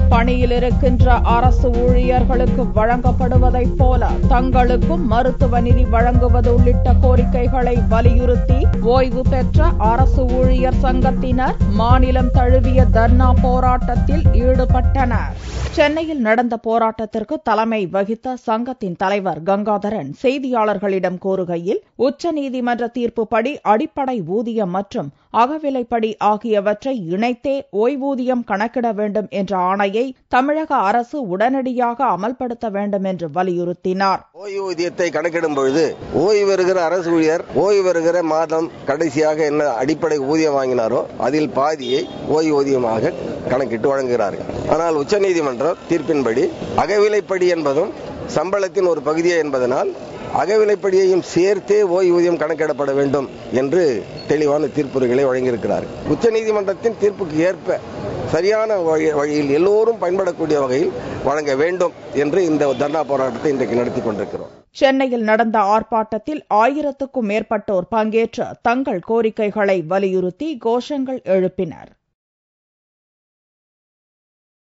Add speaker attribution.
Speaker 1: பணியில் இருக்கின்ற அரசு ஊழியர்களுக்கு வழங்கப்படுவதைப் போல தங்களுக்கும் மருத்துவ நிதி வழங்குவது உள்ளிட்ட கோரிக்கைகளை வலியுறுத்தி ஓய்வு பெற்ற அரசு ஊழியர் சங்கத்தினர் மாநிலம் தழுவிய தர்ணா போராட்டத்தில் ஈடுபட்டனர் சென்னையில் நடந்த போராட்டத்திற்கு தலைமை வகித்த சங்கத்தின் தலைவர் கங்காதரன் செய்தியாளர்களிடம் கூறுகையில் உச்சநீதிமன்ற தீர்ப்புப்படி அடிப்படை ஊதியம் மற்றும் அகவிலைப்படி ஆகியவற்றை இணைத்தே ஓய்வூதியம் கணக்கிட வேண்டும் என்ற ஆணையை தமிழக அரசு உடனடியாக அமல்படுத்த வேண்டும் என்று வலியுறுத்தினார்
Speaker 2: ஓய்வூதியத்தை கணக்கிடும் பொழுது ஓய்வு பெறுகிற அரசு ஊழியர் ஓய்வு பெறுகிற மாதம் கடைசியாக என்ன அடிப்படை ஊதியம் வாங்கினாரோ அதில் பாதியை ஓய்வூதியமாக கணக்கிட்டு வழங்குகிறார்கள் ஆனால் உச்சநீதிமன்றம் தீர்ப்பின்படி அகவிலைப்படி என்பதும் சம்பளத்தின் ஒரு பகுதியே என்பதனால் அகவிலைப்படியையும் சேர்த்தே ஓய்வூதியம் கணக்கிடப்பட வேண்டும் என்று தெளிவான தீர்ப்புரைகளை வழங்கியிருக்கிறார்கள் உச்சநீதிமன்றத்தின் தீர்ப்புக்கு ஏற்ப சரியான வழியில் எல்லோரும் பயன்படக்கூடிய வகையில் வழங்க வேண்டும் என்று இந்த தர்ணா போராட்டத்தை இன்றைக்கு நடத்தி கொண்டிருக்கிறோம்
Speaker 1: சென்னையில் நடந்த ஆர்ப்பாட்டத்தில் ஆயிரத்துக்கும் மேற்பட்டோர் பங்கேற்று தங்கள் கோரிக்கைகளை வலியுறுத்தி கோஷங்கள் எழுப்பினர்